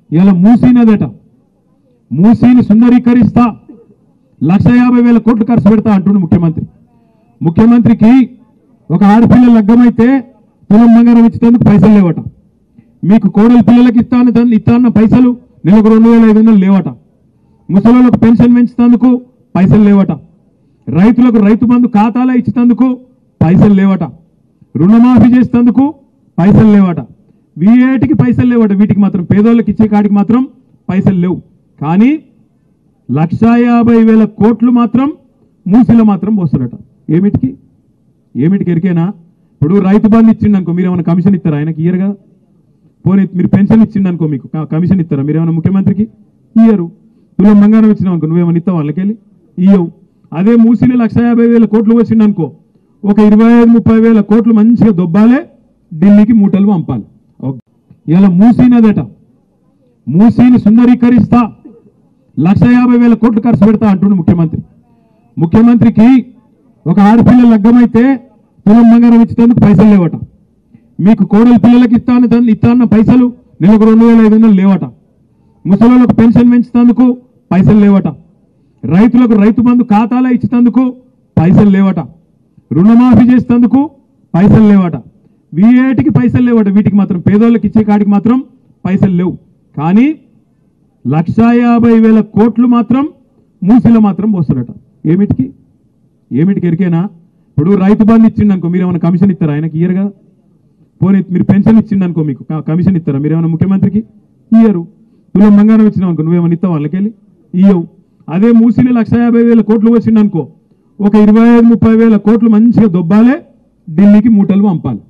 ఇలా మూసీనదట మూసీని సుందరీకరిస్తా లక్ష యాభై వేల కోట్లు ఖర్చు పెడతా అంటుండు ముఖ్యమంత్రి ముఖ్యమంత్రికి ఒక ఆడపిల్ల లగ్గమైతే తులం బంగారం ఇచ్చేందుకు పైసలు లేవట మీకు కోడలి పిల్లలకి ఇస్తాను దాన్ని ఇస్తాన్న పైసలు నెలకు రెండు వేల ఐదు వందలు లేవట ముసలోళ్ళకు పెన్షన్ పెంచుతందుకు పైసలు లేవట రైతులకు రైతు బంధు ఖాతాలో ఇచ్చేందుకు పైసలు లేవట రుణమాఫీ చేసేందుకు పైసలు లేవట వీటికి పైసలు లేవట వీటికి మాత్రం పేదోళ్ళకి ఇచ్చే కాడికి మాత్రం పైసలు లేవు కానీ లక్షా యాభై వేల కోట్లు మాత్రం మూసిలో మాత్రం పోస్తారట ఏమిటికి ఏమిటికి ఎరికేనా ఇప్పుడు రైతు బంధు ఇచ్చిండు అనుకో మీరు ఏమైనా కమిషన్ ఇస్తారా ఆయనకి ఇయ్యరు కదా పోనీ మీరు పెన్షన్ ఇచ్చిండు అనుకో మీకు క- కమిషన్ ఇస్తారా మీరు ఏమైనా ముఖ్యమంత్రికి ఇయ్యరు తులం బంగారం ఇచ్చినావు అనుకో నువ్వేమైనా ఇస్తావు వాళ్ళకెళ్ళి ఇయ్యవు అదే మూసిని లక్ష యాభై వేల కోట్లు వచ్చిండు అనుకో ఒక ఇరవై ఐదు ముప్పై వేల కోట్లు మంచిగా దొబ్బాలే ఢిల్లీకి మూటలు పంపాలి ఓకే. ఇలా మూసినదట మూసీని సుందరీకరిస్తా లక్ష యాభై వేల కోట్లు ఖర్చు పెడతా అంటుండు ముఖ్యమంత్రి ముఖ్యమంత్రికి ఒక ఆడపిల్ల లగ్గమైతే తులం బంగారం ఇచ్చేందుకు పైసలు లేవట మీకు కోడలి పిల్లలకి ఇస్తాను దాన్ని ఇస్తాన్న పైసలు నెలకు రెండు వేల ఐదు వందలు లేవట ముసలోళ్ళకు పెన్షన్ పెంచుతందుకు పైసలు లేవట రైతులకు రైతు బంధు ఖాతాలో ఇచ్చేందుకు పైసలు లేవట రుణమాఫీ చేసేందుకు పైసలు లేవట వీటికి పైసలు లేవట వీటికి మాత్రం పేదోళ్ళకి ఇచ్చే కాడికి మాత్రం పైసలు లేవు కానీ లక్షా యాభై వేల కోట్లు మాత్రం మూసిలో మాత్రం పోస్తారట ఏమిటికి ఏమిటికి ఎరికేనా ఇప్పుడు రైతు బంధు ఇచ్చిండు అనుకో మీరు ఏమైనా కమిషన్ ఇస్తారా ఆయనకి ఇయ్యరు కదా పోనీ మీరు పెన్షన్ ఇచ్చిండు అనుకో మీకు క- కమిషన్ ఇస్తారా మీరు ఏమైనా ముఖ్యమంత్రికి ఇయ్యరు తులం బంగారం ఇచ్చినావు అనుకో నువ్వేమైనా ఇస్తావు వాళ్ళకెళ్ళి ఇయ్యవు అదే మూసిని లక్ష యాభై వేల కోట్లు వచ్చిండు అనుకో ఒక ఇరవై ఐదు ముప్పై వేల కోట్లు మంచిగా దొబ్బాలే ఢిల్లీకి మూటలు పంపాలి